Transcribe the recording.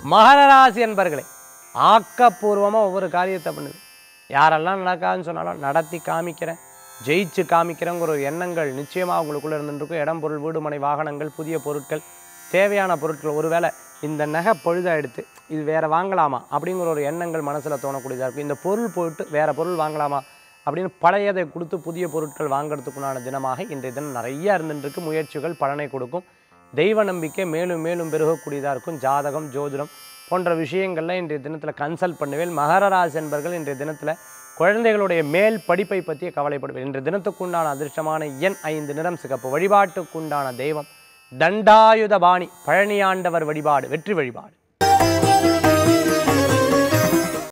மகர ராசி என்பர்களே ஆக்கப்பூர்வமாக ஒவ்வொரு காரியத்தை பண்ணுது யாரெல்லாம் நடக்காதுன்னு சொன்னாலும் நடத்தி காமிக்கிறேன் ஜெயிச்சு காமிக்கிறேங்கிற ஒரு எண்ணங்கள் நிச்சயமாக உங்களுக்குள்ளே இருந்துருக்கும் இடம் பொருள் வீடு மனை வாகனங்கள் புதிய பொருட்கள் தேவையான பொருட்கள் ஒருவேளை இந்த நகை பொழுதா எடுத்து இது வேறு வாங்கலாமா அப்படிங்கிற ஒரு எண்ணங்கள் மனசில் தோணக்கூடியதாக இருக்கும் இந்த பொருள் போயிட்டு வேறு பொருள் வாங்கலாமா அப்படின்னு பழையதை கொடுத்து புதிய பொருட்கள் வாங்குறதுக்குண்டான தினமாக இன்றைய தினம் நிறைய இருந்துருக்கு முயற்சிகள் பலனை கொடுக்கும் தெய்வ நம்பிக்கை மேலும் மேலும் பெருகக்கூடியதாக இருக்கும் ஜாதகம் ஜோதிடம் போன்ற விஷயங்கள்ல இன்றைய தினத்தில் கன்சல்ட் பண்ணுவேன் மகர ராசி என்பர்கள் இன்றைய தினத்தில் குழந்தைகளுடைய மேல் படிப்பை பற்றிய கவலைப்படுவேன் இன்றைய தினத்துக்குண்டான அதிர்ஷ்டமான எண் ஐந்து நிறம் சிகப்பு வழிபாட்டுக்குண்டான தெய்வம் தண்டாயுதபாணி பழனியாண்டவர் வழிபாடு வெற்றி வழிபாடு